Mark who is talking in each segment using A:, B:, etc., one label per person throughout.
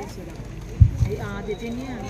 A: ആദ്യത്തെ തന്നെയാണ്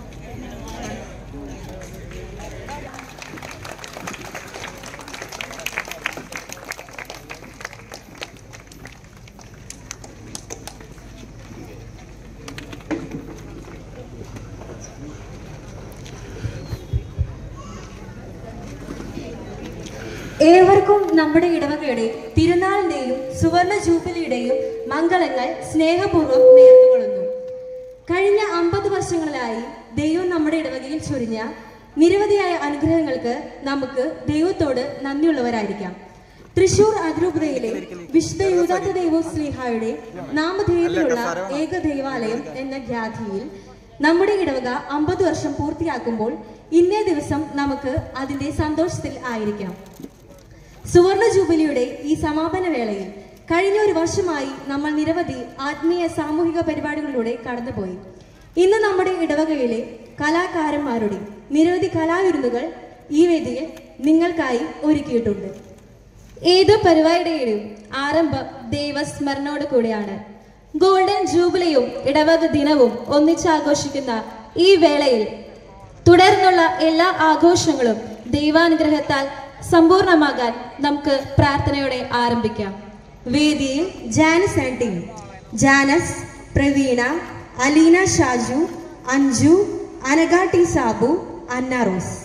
B: ഏവർക്കും നമ്മുടെ ഇടവകയുടെ തിരുനാളിന്റെയും സുവർണ ജൂബിലിയുടെയും മംഗളങ്ങൾ സ്നേഹപൂർവ്വം നേർന്നുകൊള്ളുന്നു കഴിഞ്ഞ അമ്പത് വർഷങ്ങളിലായി ദൈവം നമ്മുടെ ഇടവകയിൽ ചൊരിഞ്ഞ നിരവധിയായ അനുഗ്രഹങ്ങൾക്ക് നമുക്ക് ദൈവത്തോട് നന്ദിയുള്ളവരായിരിക്കാം തൃശൂർ അതിരൂപതയിലെ വിശുദ്ധ യൂദാത്ത ദൈവോ സ്ലീഹായുടെ നാമധേയത്തിലുള്ള ഏക ദൈവാലയം എന്ന ഖ്യാതിയിൽ നമ്മുടെ ഇടവക അമ്പത് വർഷം പൂർത്തിയാക്കുമ്പോൾ ഇന്നേ ദിവസം നമുക്ക് അതിന്റെ സന്തോഷത്തിൽ ആയിരിക്കാം സുവർണ ജൂബിലിയുടെ ഈ സമാപന വേളയിൽ കഴിഞ്ഞ ഒരു വർഷമായി നമ്മൾ നിരവധി ആത്മീയ സാമൂഹിക പരിപാടികളിലൂടെ കടന്നുപോയി ഇന്ന് നമ്മുടെ ഇടവകയിലെ കലാകാരന്മാരുടെ നിരവധി കലാവിരുന്നുകൾ ഈ വേദിയിൽ നിങ്ങൾക്കായി ഒരുക്കിയിട്ടുണ്ട് ഏത് പരിപാടിയുടെയും ആരംഭം ദൈവസ്മരണയോട് കൂടിയാണ് ഗോൾഡൻ ജൂബിലിയും ഇടവക ദിനവും ഒന്നിച്ചാഘോഷിക്കുന്ന ഈ വേളയിൽ തുടർന്നുള്ള എല്ലാ ആഘോഷങ്ങളും ദൈവാനുഗ്രഹത്താൽ സമ്പൂർണ്ണമാകാൻ നമുക്ക് പ്രാർത്ഥനയോടെ ആരംഭിക്കാം വേദിയിൽ Janice and team Janice Praveena Aleena Shaju Anju Anagha T Sabu Anna Rose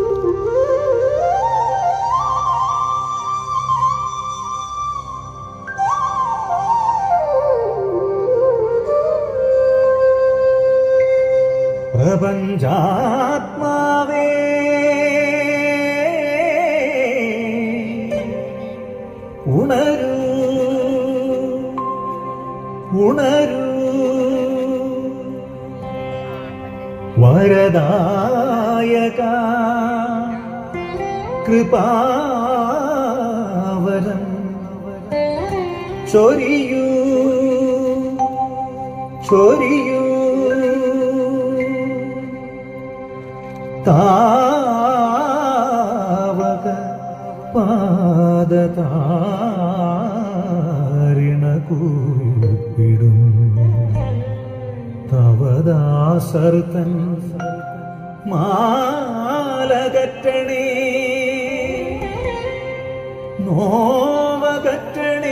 C: പ്രപഞ്ചാത്മാവേ ഉണരൂ ഉണരൂ വരദായക കൃപാവരം ചൊരിയൂ ചൊരിയൂ താവക പാദതാരിണ കൂപ്പിടും തവദാസർത്തൻ മാലകറ്റണേ നോവകറ്റണേ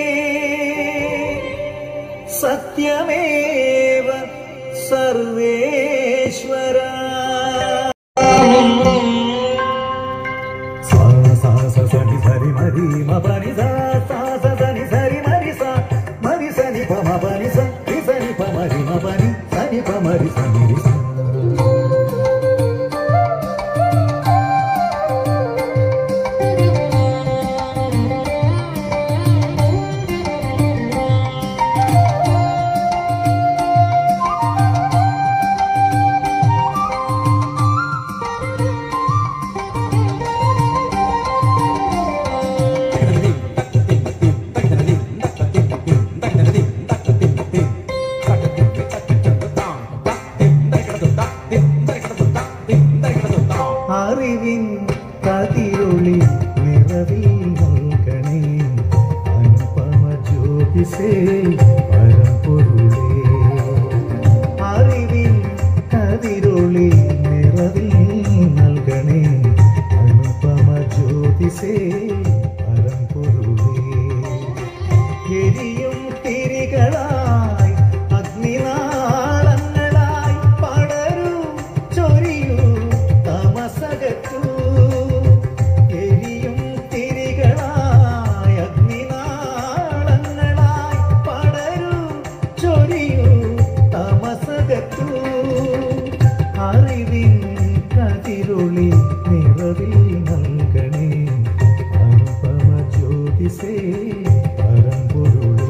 C: സത്യമേവ സർവേശ്വര സ സ സ സനി സരി മരി മ പനി സ സ സ സനി സരി മരി സ മരി സനി പ മ പനി സ രി സനി പ മരി മ പനി സനി പ മരി സ നി രി സ അറിവിൻ കതിരൊളി നിറവിൽ നൽകണേ അനുപമ ജ്യോതിസേ പരമ്പൊരുളേ അറിവിൻ കതിരൊളി നിറവിൽ നൽകണേ അനുപമ ജ്യോതിസേ പരമ്പൊരുളേ എരിയും തിരികളായി അഗ്നിനാളങ്ങളായി പടരൂ ചൊരിയൂ തമസകറ്റൂ എരിയും തിരികളായി അഗ്നിനാളങ്ങളായി പടരൂ ചൊരിയൂ തമസകറ്റൂ അറിവിൻ കതിരൊളി നിറവിൽ നൽകണേ അനുപമ ജ്യോതിസേ പരമ്പൊരുളേ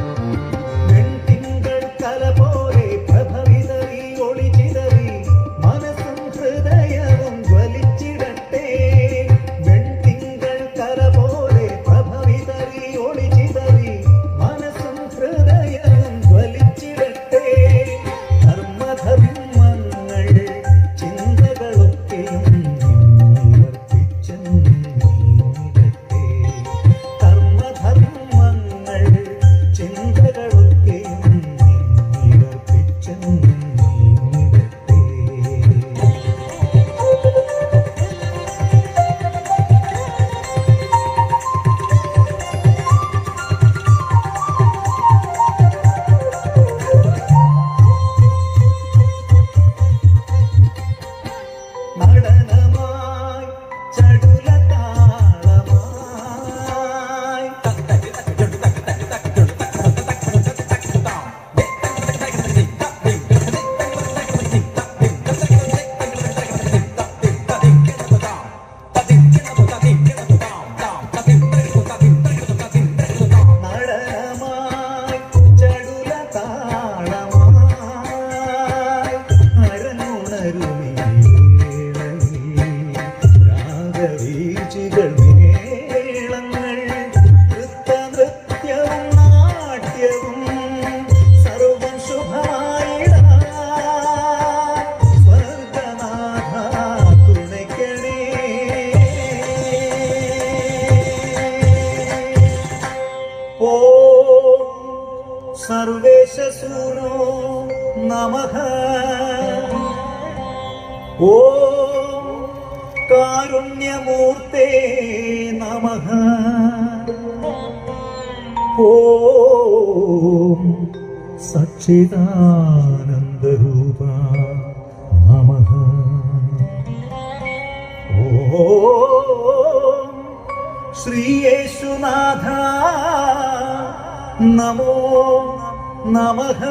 C: വെൺതിങ്കൾ കല പോലെ പ്രഭവിതറി ഒളിചിതറി സർവേശസൂനോ നമഃ ഓം കാരുണ്യമൂർത്തേ നമഃ ഓം സച്ചിദാനന്ദരൂപ നമഃ ഓം ശ്രീയേശുനാഥ നമോ നമഃ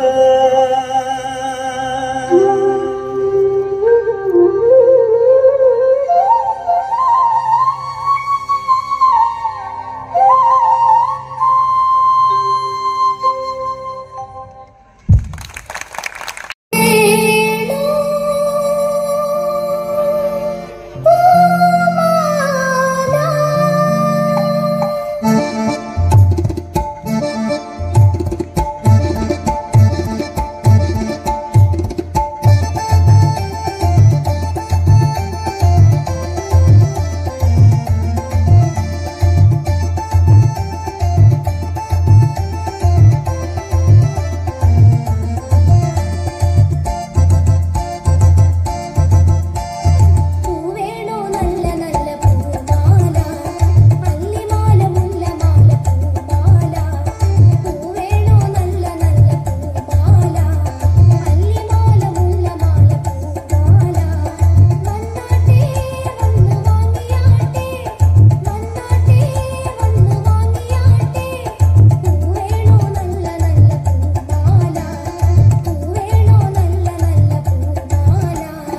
A: പൂവേണോ നല്ല നല്ല പൂമാല അല്ലിമാല മുല്ലമാല പൂമാല പൂവേണോ നല്ല നല്ല പൂമാല അല്ലിമാല മുല്ലമാല പൂമാല വന്നാട്ടെ വന്നു വാങ്ങിയാട്ടെ വന്നാട്ടെ വന്നു വാങ്ങിയാട്ടെ പൂവേണോ നല്ല നല്ല പൂമാല പൂവേണോ നല്ല നല്ല പൂമാല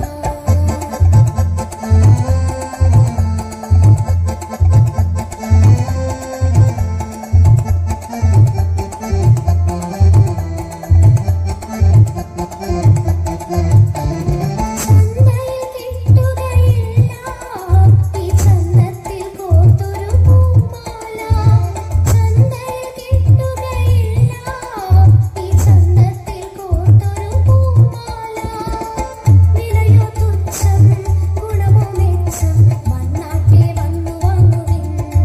A: ചന്തയിൽ കിട്ടുകയില്ല ഈ ചന്തത്തിൽ കോർത്തൊരു പൂമാല ചന്തയിൽ കിട്ടുകയില്ല ഈ ചന്തത്തിൽ കോർത്തൊരു പൂമാല വിലയോ തുച്ഛം ഗുണമോ മെച്ചം വന്നാട്ടെ വന്നു വാങ്ങുവിൻ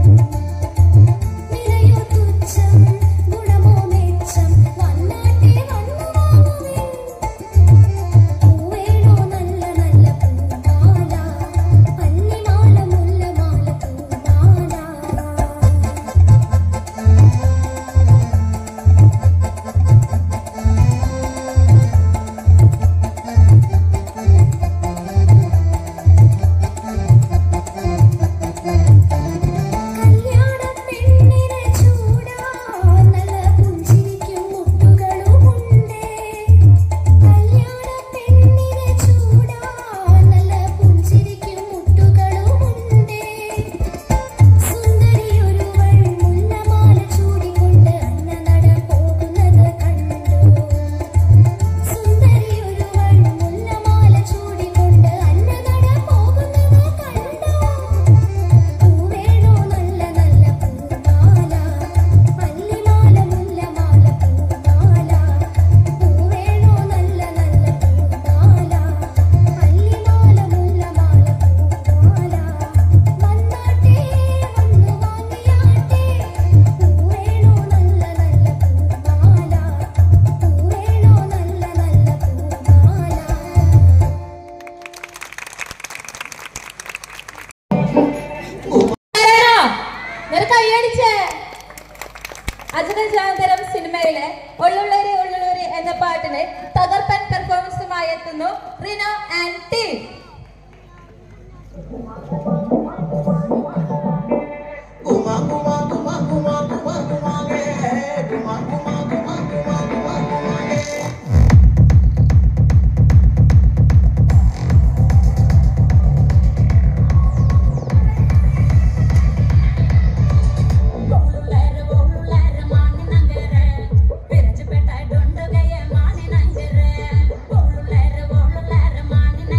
A: വിലയോ തുച്ഛം ഗുണമോ മെച്ചം വന്നാട്ടെ വന്നു വാങ്ങുവിൻ പൂവേണോ നല്ല നല്ല പൂമാല അല്ലിമാല മുല്ലമാല പൂമാല കല്യാണ പെണ്ണിനെ ചൂടാൻ നല്ല പുഞ്ചിരിക്കും മുട്ടുകളുമുണ്ടേ കല്യാണ പെണ്ണിനെ ചൂടാൻ നല്ല പുഞ്ചിരിക്കും മുട്ടുകളുമുണ്ടേ സുന്ദരിയൊരുവൾ മുല്ലമാല ചൂടിക്കൊണ്ട് അന്ന നട പോകുന്നത് കണ്ടു സുന്ദരിയൊരുവൾ മുല്ലമാല ചൂടിക്കൊണ്ട് അന്ന നട പോകുന്നത് കണ്ടു പൂവേണോ നല്ല നല്ല പൂമാല അല്ലിമാല മുല്ലമാല പൂമാല പൂവേണോ നല്ല നല്ല പൂമാല അല്ലിമാല മുല്ലമാല പൂമാല വന്നാട്ടെ വന്നു വാങ്ങിയാട്ടെ പൂവേണോ നല്ല നല്ല പൂമാല പൂവേണോ നല്ല നല്ല പൂമാല
B: ആരാണോ? ഒരു കൈയടിച്ചേ അജഗജാന്തരം സിനിമയിലെ ഉള്ളുള്ളൂര് ഉള്ളുള്ളൂര് എന്ന പാട്ടിന് തകർപ്പൻ പെർഫോമൻസുമായി എത്തുന്നു റിനോ ആൻഡ് ടീം
D: ഓളുള്ളേര് ഓളുള്ളേര് മാനിനങ്കരെ പിരഞ്ചുപേട്ട ഡൊണ്ടുകയെ മാനിനങ്കരെ ഓളുള്ളേര് ഓളുള്ളേര് മാനിനങ്കരെ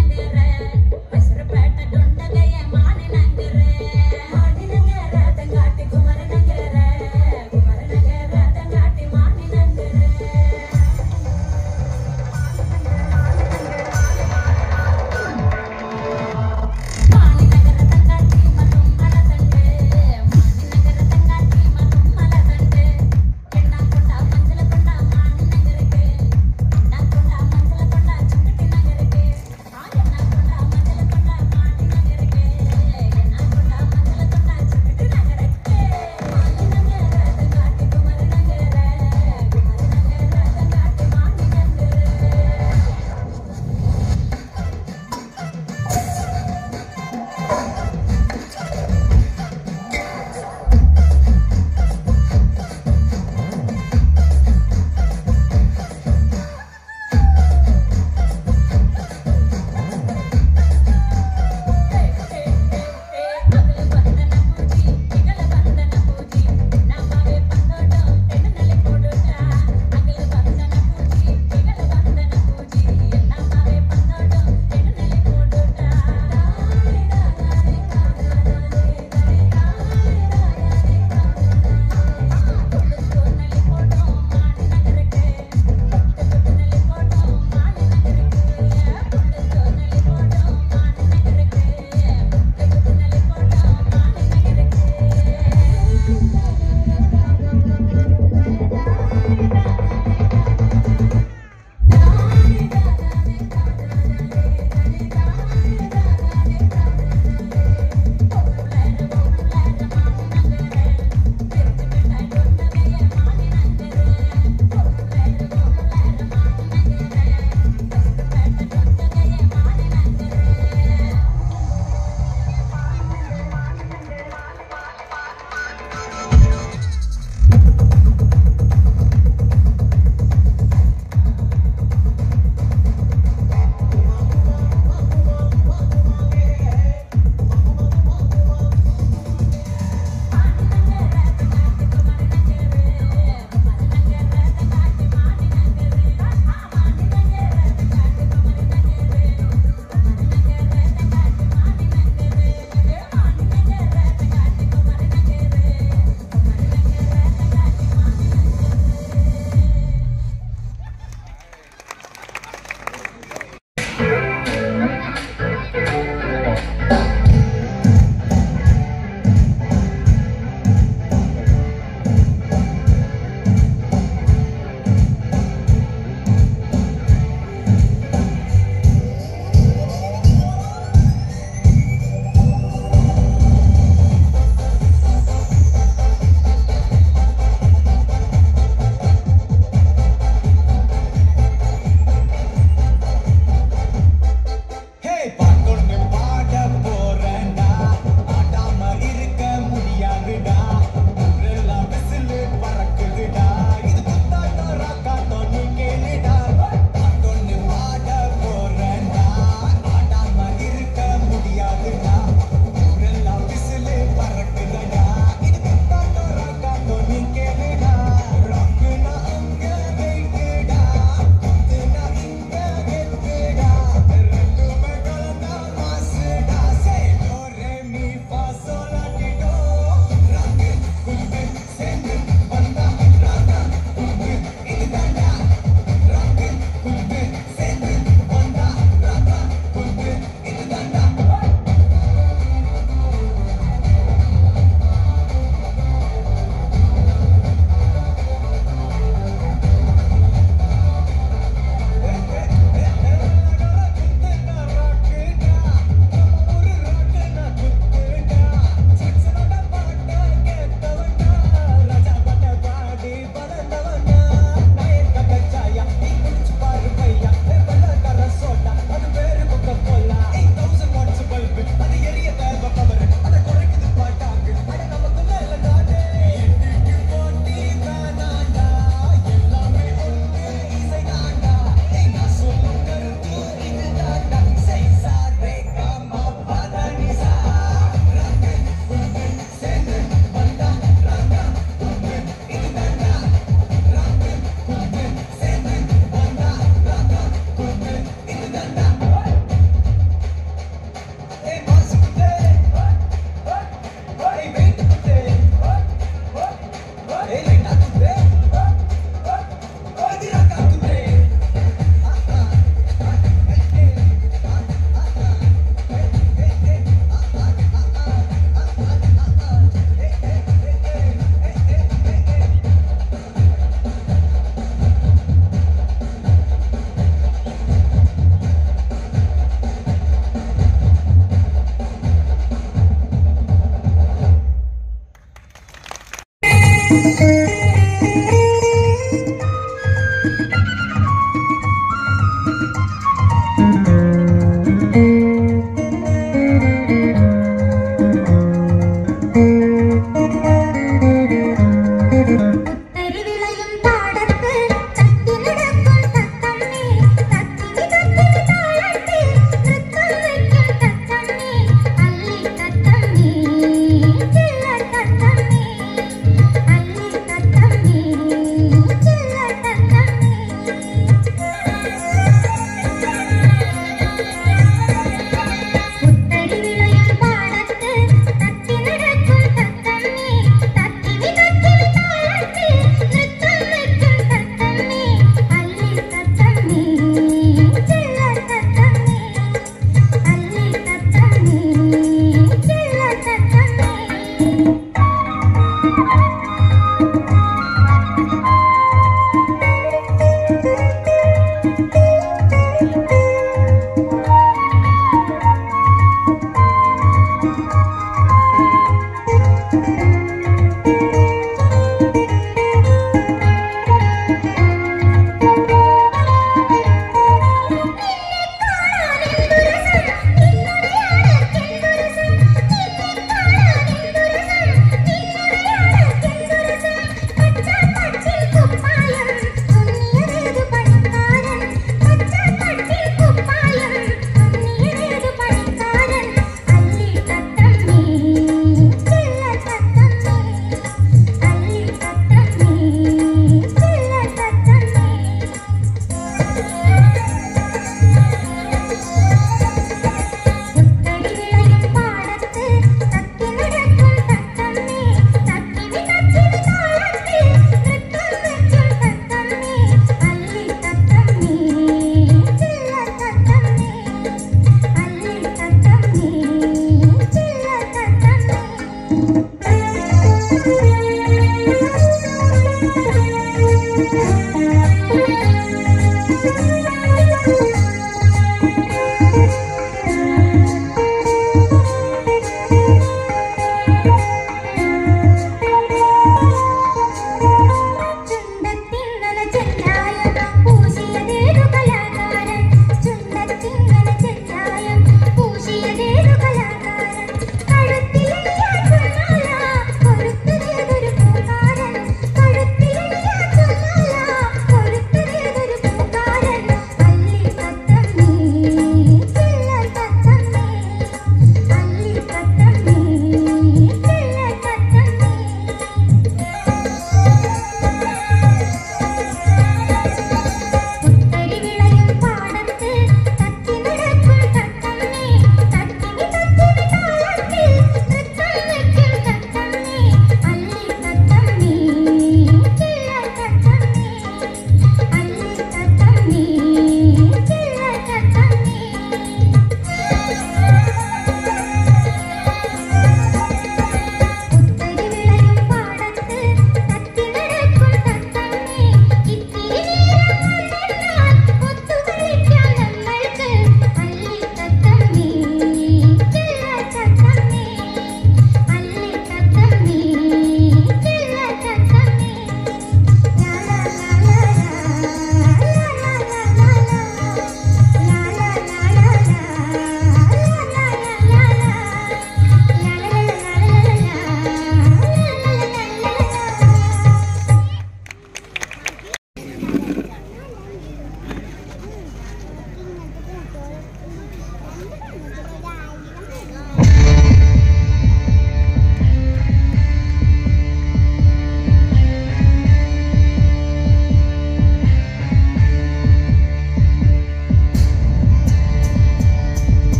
A: ചുണ്ടത്തിന്നല ചെന്നായം പൂശിയതേതു കലാകാരൻ ചുണ്ടത്തിന്നല ചെന്നായം പൂശിയതേതു കലാകാരൻ കഴുത്തിലെത്തിയാൽ ചൊല്ലാല കൊരുത്തതേതൊരു പൂക്കാരൻ കഴുത്തിലെത്തിയാൽ ചൊല്ലാല കൊരുത്തതേതൊരു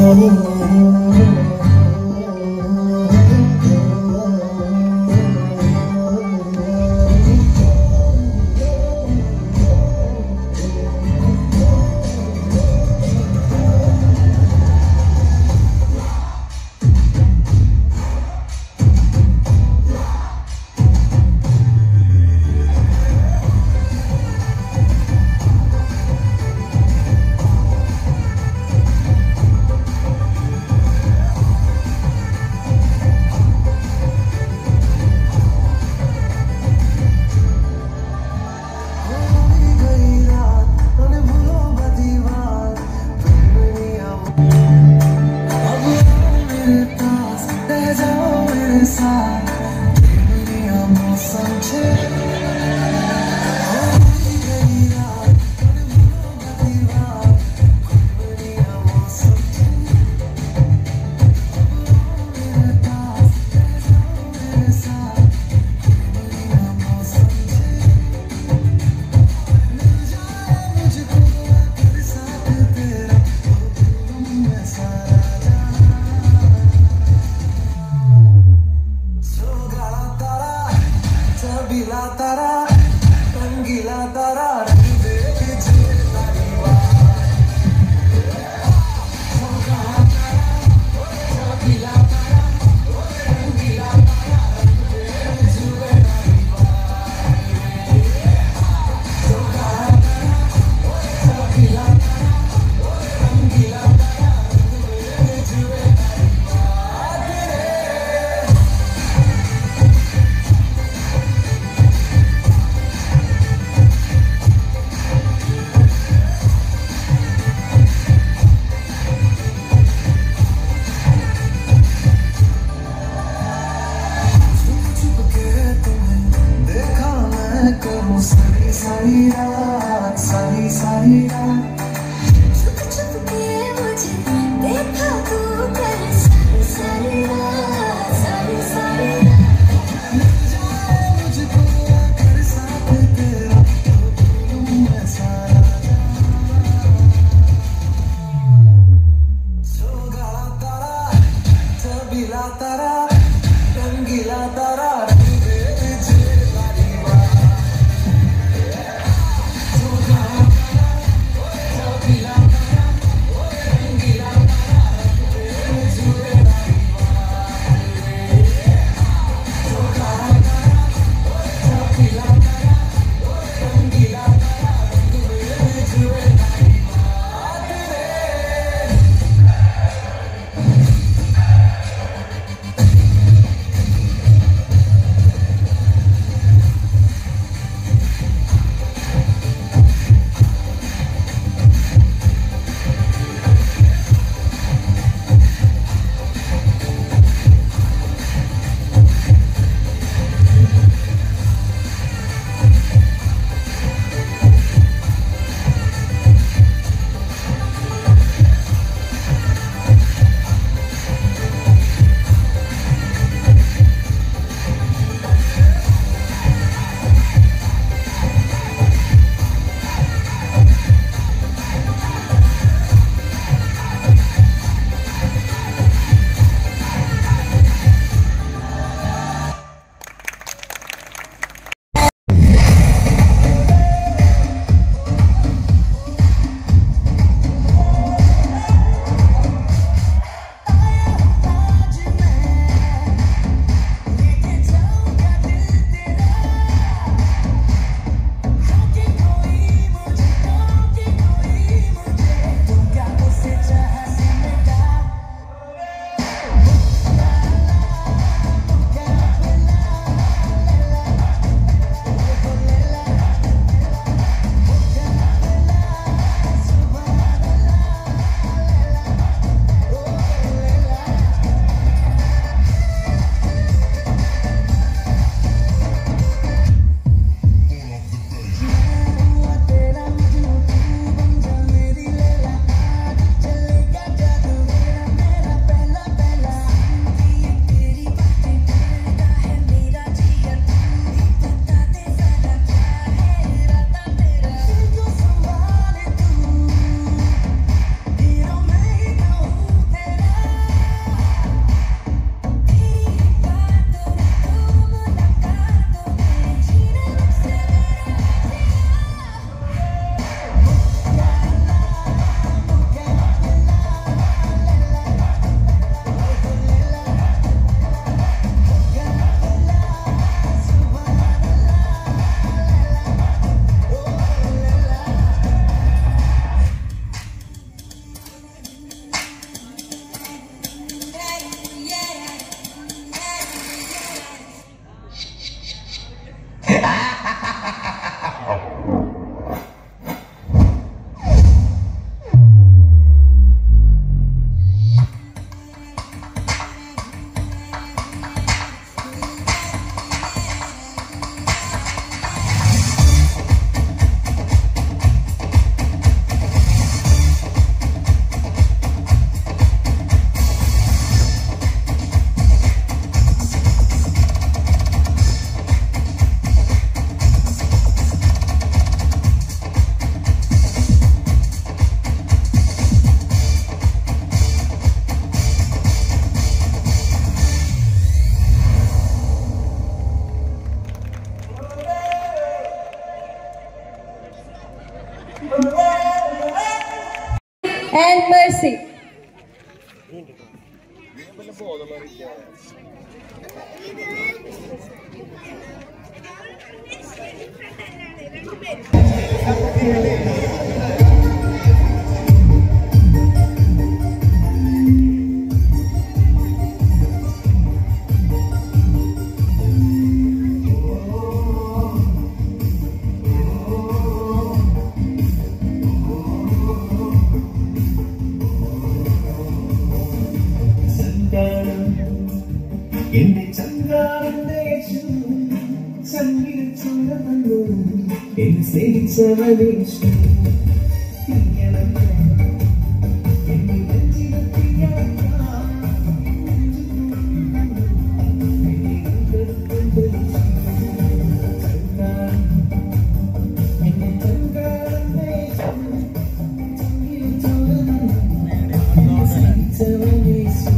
E: So
B: മേഴ്സി
E: ചങ്കാരം എന്റെ ചങ്കാരന്റെ സംഗീതച്ചുരമല്ലോ എന്നെ സ്നേഹിച്ചവനേശു എന്റെ എന്റെ ചങ്കാരന്റെ സംഗീതച്ചുരമല്ലോ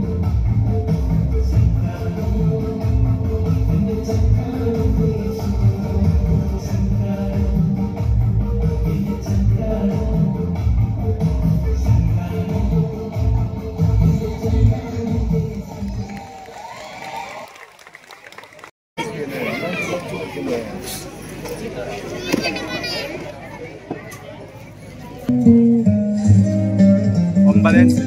C: Thank you.
F: ഒമ്പത് അഞ്ച്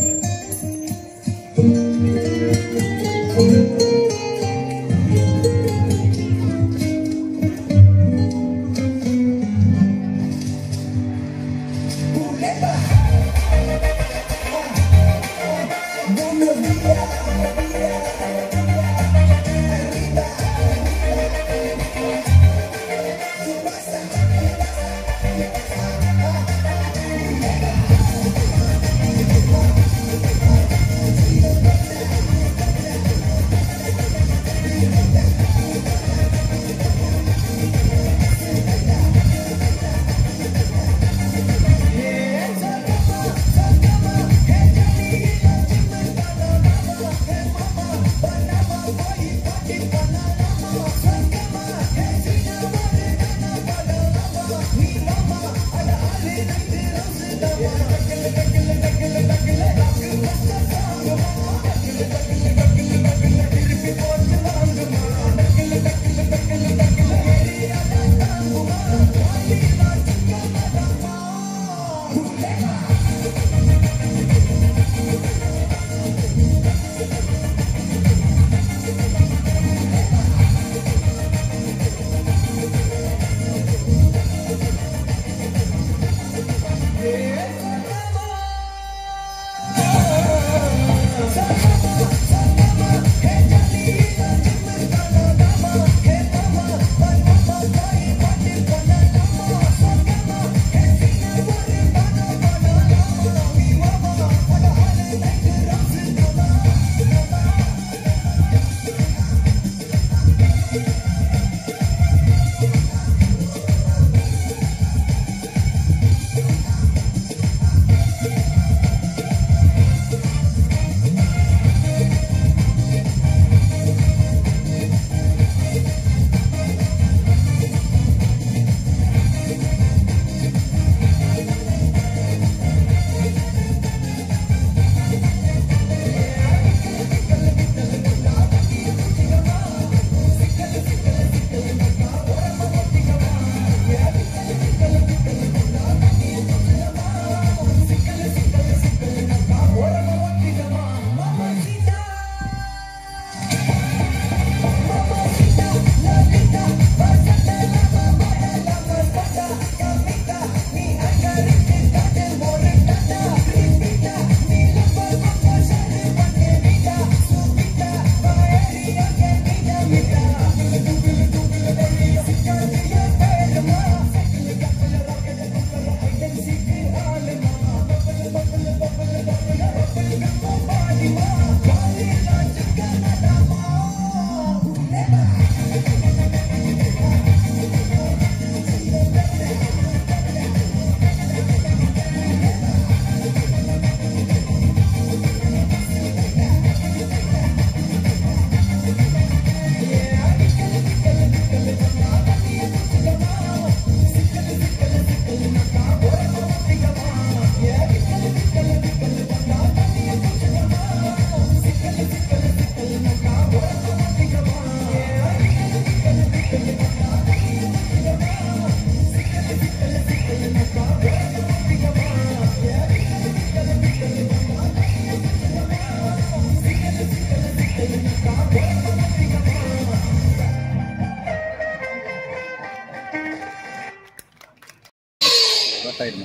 F: ായിരുന്നു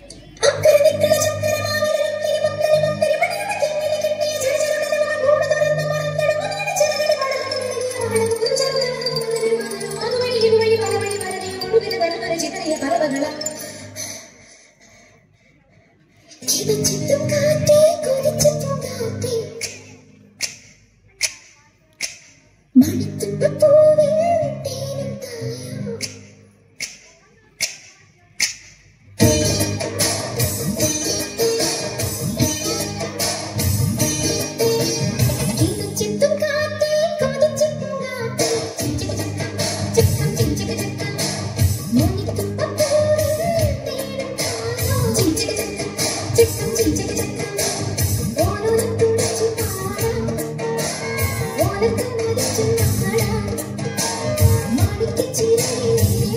A: മണിത്തുമ്പൂവേ തേനും തായോ ചിത്തും കാറ്റേ കൊതിച്ചിട്ടും കാറ്റേ ചിച്ചിക ചക്ക ചിക്കം ചിച്ചിക ചക്ക മോനിത്തും പപ്പൂവേ തേനും തായോ ചിച്ചിക ചക്ക ചിക്കം ചിച്ചിക ചക്ക ഓണോളം തുളച്ചു പാടാം ഓണത്തിന് മരിച്ചു നാടാം മാണിക്ക് ചിരേ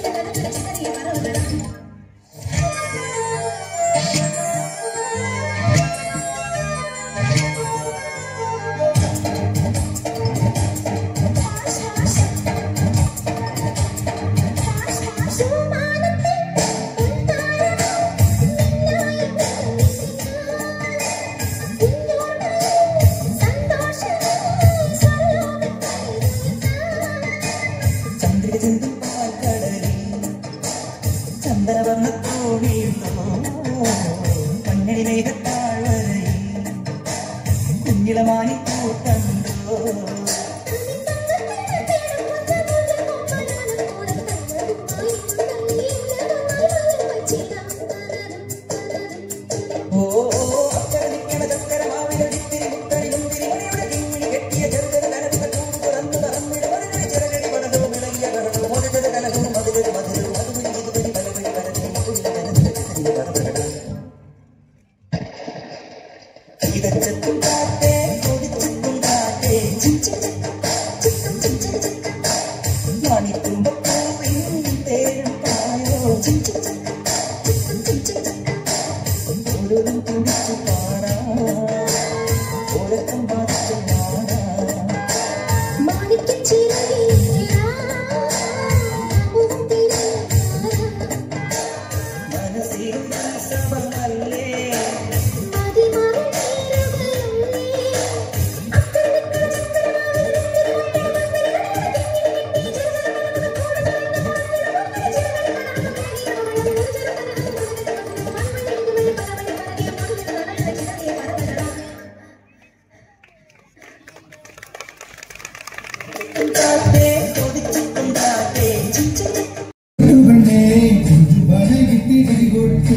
E: ചന്ദ്രിക ചിന്തും പാൽക്കടലിൽ ചന്ദനവർണ്ണ തോണിയുണ്ടോ കണ്ണടി മേഘത്താഴ്വരയിൽ കുഞ്ഞിളമാനി കൂട്ടണ്ടോ ഓ അക്കരെ നിൽക്കണ ചക്കര മാവിലടിത്തിരി മുത്തരി മുന്തിരി മുനിയുടെ കിങ്ങിണി കെട്ടിയ ചെറുകര കനത്ത ചൂട് തുറന്നു പറന്നിട മധുരടി ചിറകടി വടലോ വിളങ്ങിയ കടലോ മധുരത് കലകും മധുരത് മധുരവും അതുവഴി ഇതുവഴി പലവഴി കരഞ്ഞു മധുര കരഞ്ഞു കരഞ്ഞു കടന്നു ഇതച്ചെത്തും കാറ്റേ കൊതിച്ചെത്തും കാറ്റേ മണിത്തുമ്പൂവിൻ തേരും പായോ ഓരോന്നും തുടിച്ചു പാടാം ഓരത്തും പാടിച്ചു പാടാം മനസ്സിൽ ഉത്സവമല്ലേ കാറ്റേ കൊതിച്ചെത്തും കാറ്റേ
C: പെണ്ണേ വല കിട്ടി കൈകൊട്ട്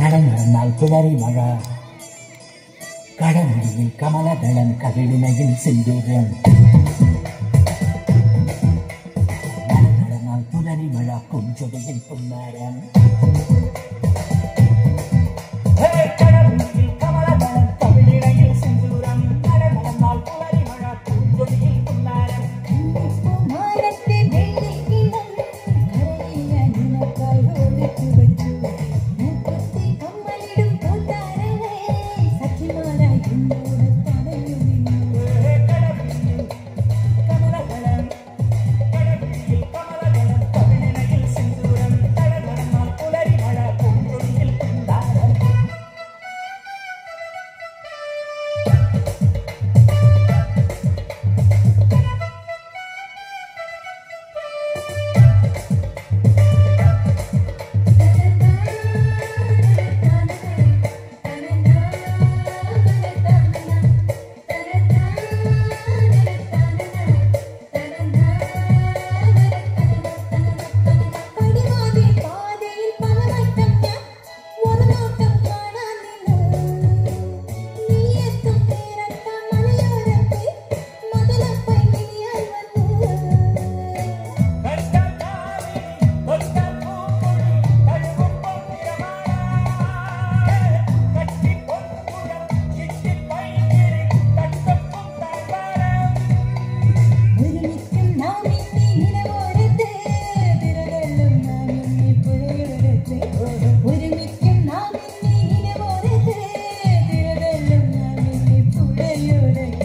G: കടന്നിറന്നാൽ പുലരി മഴ കടമുടിയിൽ കമലദളം കവിളിനയിൽ സിന്ദൂരം നടന്നാൽ പുലരി മഴ പുഞ്ചൊടിയിൽ പുന്നാരം കടമുടിയിൽ കമലദളം കവിളിനയിൽ സിന്ദൂരം നടന്നാൽ പുലരി മഴ പുഞ്ചൊടിയിൽ പുന്നാരം
A: മാനത്തെ വെള്ളിക്കിണ്ണം കരയില നിനക്കായി ഓടിച്ചു വെച്ചു മുഖത്തെ കമ്മലിടും കൂട്ടാരനെ സഖിമാരായി എന്നോട് തടഞ്ഞു നിന്നു
G: കമലദളം കടമുടിയിൽ കമലദളം കവിളിനയിൽ സിന്ദൂരം നടന്നാൽ പുലരി മഴ പുഞ്ചൊടിയിൽ പുന്നാരം
A: പടിവാതിൽ പാതയിൽ പലവട്ടം ഞാൻ ഒരു നോട്ടം കാണാൻ നിന്നു നീ എത്തും നേരത്ത മലയോരത്ത് മതിലപ്പൈ മിനിയായി വന്നു ഒരുമിക്കും നാം ഇനി നിലവോരത്ത് തിരകളും നാം ഇനി പുഴയോരത്ത് ഒരുമിക്കും നാം ഇനി നിലവോരത്ത് തിരകളും നാം ഇനി പുഴയോരത്ത്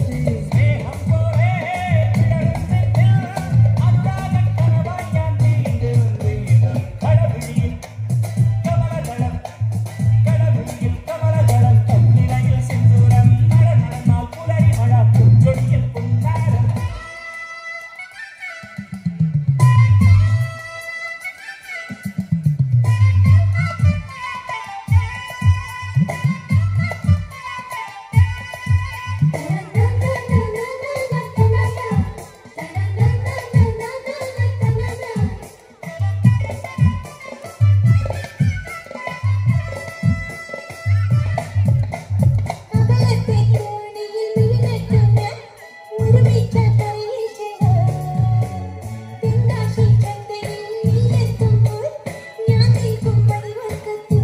A: അകലത്തെ തോണിയിൽ വീണിട്ടും ഞാൻ ഒരുമിച്ച തൊഴിലിച്ചത് തെങ്കാശി ചന്തയിൽ നീ എത്തുമ്പോൾ ഞാൻ നിൽക്കും വഴിവക്കത്ത്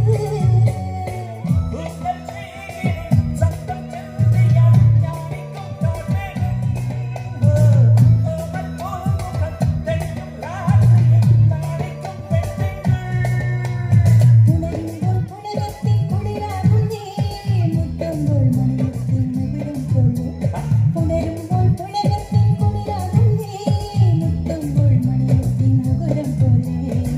A: ഉണരുമ്പോൾ പുളകത്തിൻ കുളിരാകുന്നേ മുട്ടുമ്പോൾ മണിയത്തിൻ മുകിലും പോലെ ഉണരുമ്പോൾ പുളകത്തിൻ കുളിരാകുന്നേ മുട്ടുമ്പോൾ മണിയത്തിൻ മുകുരം പോലെ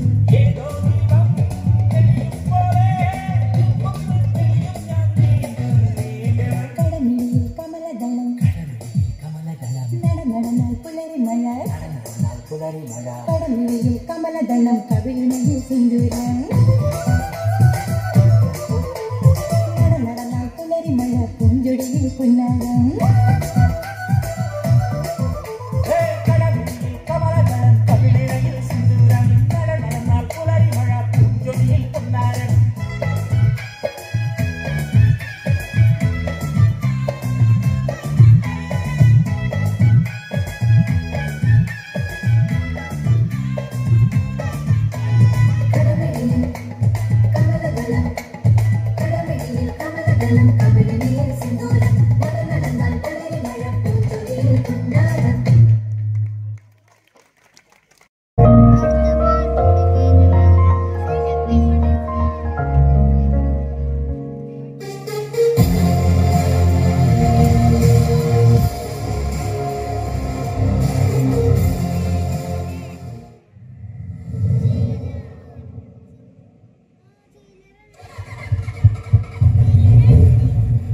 A: കടമിഴിയിൽ കമലദളം നടനടന്നാൽ പുലരി മഴ കടമിഴിയിൽ കമലദളം കവിളിനയിൽ സിന്ദൂരം നടനടന്നാൽ പുലരി മഴ പൂഞ്ചൊടിയിൽ പുന്നാരം കടമിഴിയിൽ കമലദളം കടമിഴിയിൽ കമലദളം കവിളിനയിൽ സിന്ദൂരം നടനടന്നാൽ പുലരി മഴ പൂഞ്ചൊടിയിൽ പുന്നാരം
H: Thank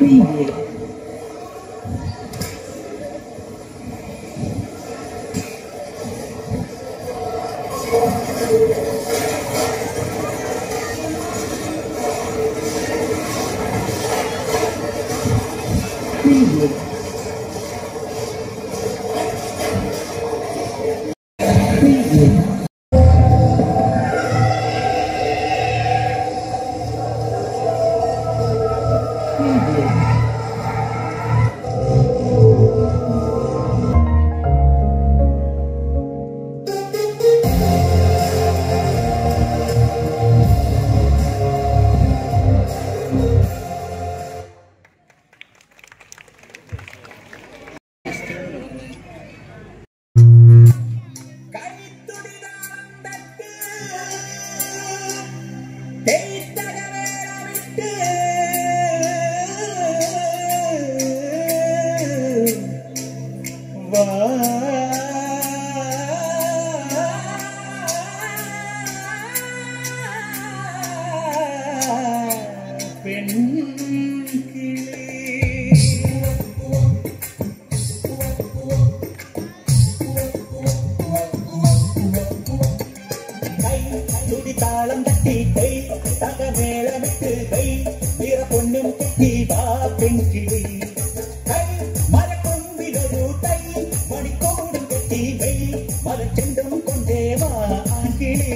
G: താളം തട്ടി കൈ തകമേളമിട്ട് കൈ നിറ പൊന്നും കെട്ടി വാ പെൺകിളി കൈ മരക്കൊമ്പിലൊരു തൈ മണിക്കോടും കെട്ടി കൈ മരച്ചെണ്ടും കൊണ്ടേ വാ ആൺകിളി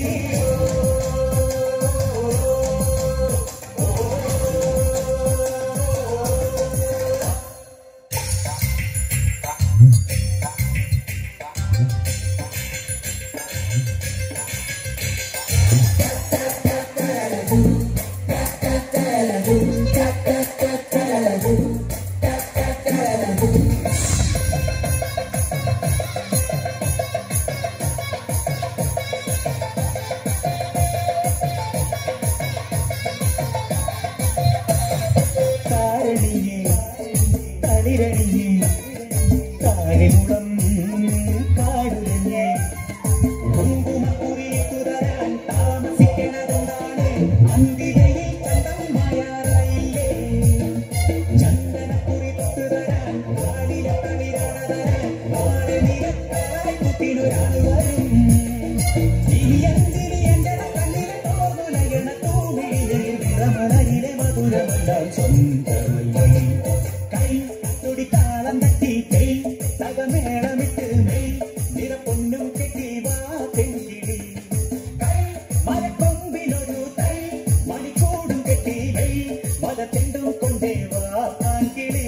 G: താരണിയേ തളിരണിയേ കാലിമുളം കാടുലഞ്ഞേ കുങ്കുമക്കുറി തുതരാൻ താമസിക്കണതെന്താണ് അന്തികയിൽ ചന്തം മായാറായില്ലേ ചന്ദനക്കുറി തുതരാൻ കാലിലെ തളിരണതരാൻ നാളെ നിരത്തായി കുട്ടിനൊരാൾ വരും ഇനിയെന്തിന് എന്റെ കണ്ണിലെ തോന്നുലയണ തൂവിളിലെ നിറമലയിലെ മധുരമെല്ലാം സ്വന്തമല്ലേ കൈ തുടി താളം തട്ടി കൈ തകമേളമിട്ട് മെയ് നിറപ്പൊന്നും കെട്ടി വാ പെൺകിളി കൈ മരക്കൊമ്പിലൊരു തൈ മണിക്കൂടും കെട്ടി മെയ് മലത്തെണ്ടും കൊണ്ടേ വാ ആൺകിളി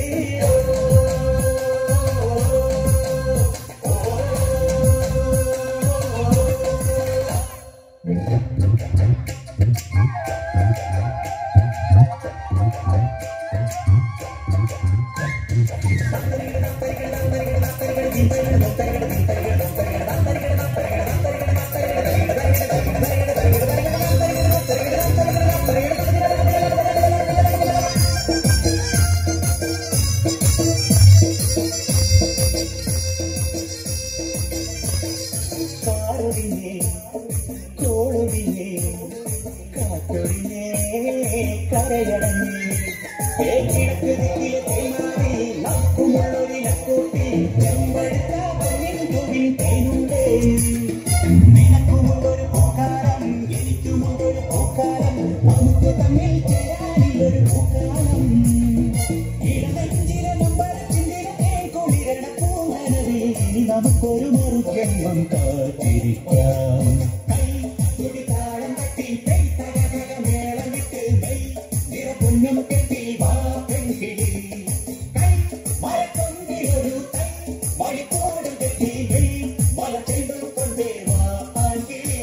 G: കാറൊടിഞ്ഞേ കോളൊടിഞ്ഞേ കാറ്റൊടിഞ്ഞേ കരയടഞ്ഞേ കിഴക്ക് ദിക്കിലെ തേമാറി നക്കുമുള്ളൊരു നക്കൂട്ടി ചെമ്പഴുത്ത പൊന്നിൻ പൂവിൻ തേനുണ്ടേ നിനക്കുമുണ്ടൊരു പൂക്കാലം എനിക്കുമുണ്ടൊരു പൂക്കാലം നമുക്ക് തമ്മിൽ ചേരാനില്ലൊരു പൂക്കാലം ഇടനെഞ്ചിലെ മുമ്പരച്ചിന്തിലെ തേൻ കുളിരണ പൂനനവേ ഇനി നമുക്കൊരു മറുജന്മം കാത്തിരിക്കാം കൈ തുടി താളം തട്ടി കൈ തക തക മേളമിട്ട് കൈ നിറപൊന്നും കെട്ടി വാ പെൺകിളി കൈ മരക്കൊണ്ടിലൊരു തൈ മണിക്കോടും കെട്ടി കൈ മല ചെണ്ടു കൊണ്ടേ വാ ആൺകിളി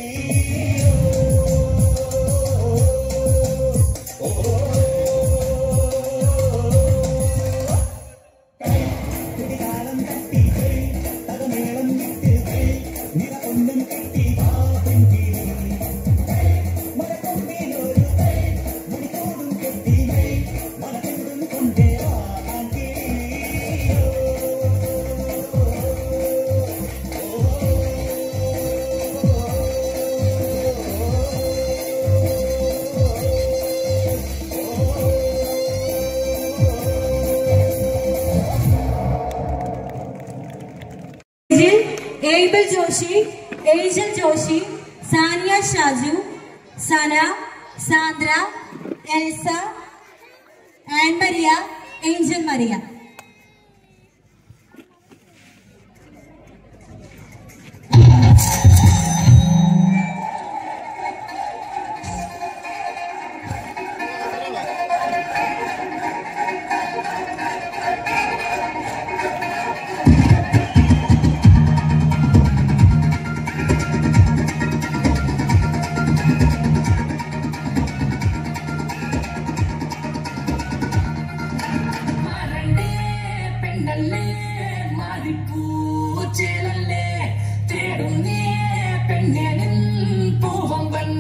H: Mabel Joshi Angel Joshi Saniya Shaju Sana Sandra Elsa Ann Maria Angel Maria
D: മാറണ്ടേ പെണ്ണല്ലേ മാറിപ്പൂച്ചേലല്ലേ തേടുന്നേ പെണ്ണേനിൻ പൂവമ്പൻ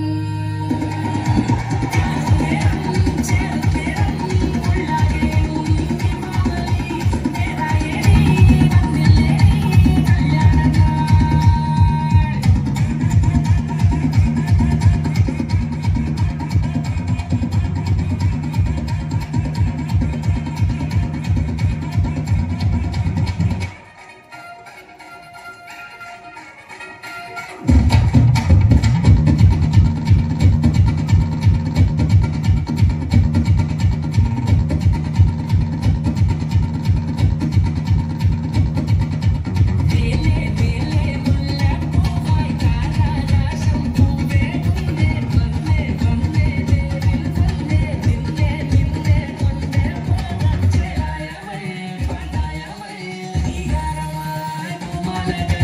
D: ും